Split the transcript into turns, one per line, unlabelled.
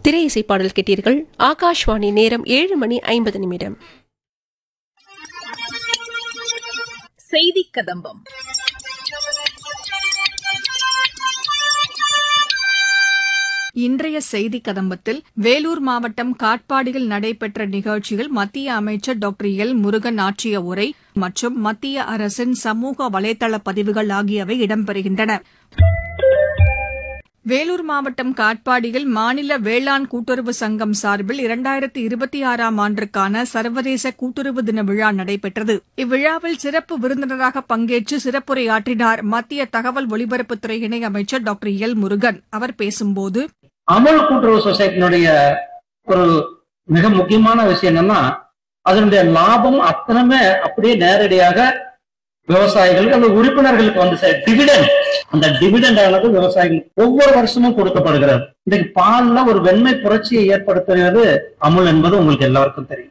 திரை இசை பாடல் கேட்டீர்கள் ஆகாஷ்வாணி நேரம் ஏழு மணி ஐம்பது நிமிடம்
செய்தி கதம்பம்
இன்றைய செய்தி கதம்பத்தில் வேலூர் மாவட்டம் காட்பாடியில் நடைபெற்ற நிகழ்ச்சியில் மத்திய அமைச்சர் டாக்டர் எல் முருகன் ஆற்றிய உரை மற்றும் மத்திய அரசின் சமூக வலைதள பதிவுகள் ஆகியவை இடம்பெறுகின்றன வேலூர் மாவட்டம் காட்பாடியில் மாநில வேளாண் கூட்டுறவு சங்கம் சார்பில் இரண்டாயிரத்தி இருபத்தி ஆறாம் ஆண்டிற்கான சர்வதேச கூட்டுறவு தின விழா நடைபெற்றது இவ்விழாவில் சிறப்பு விருந்தினராக பங்கேற்று சிறப்புரையாற்றினார் மத்திய தகவல் ஒலிபரப்புத்துறை இணையமைச்சர் டாக்டர் எல் முருகன் அவர் பேசும்போது
அமுல் கூட்டுறவு சொசைட்டினுடைய ஒரு மிக முக்கியமான விஷயம் என்னன்னா அதனுடைய லாபம் அத்தனைமே அப்படியே நேரடியாக விவசாயிகளுக்கு அந்த உறுப்பினர்களுக்கு வந்து சேரும். டிவிடெண்ட் அந்த டிவிடெண்ட் ஆனது விவசாயிகளுக்கு ஒவ்வொரு வருஷமும் கொடுக்கப்படுகிறது இன்றைக்கு பால்ல ஒரு வெண்மை புரட்சியை ஏற்படுத்துகிறது அமுல் என்பது உங்களுக்கு எல்லாருக்கும் தெரியும்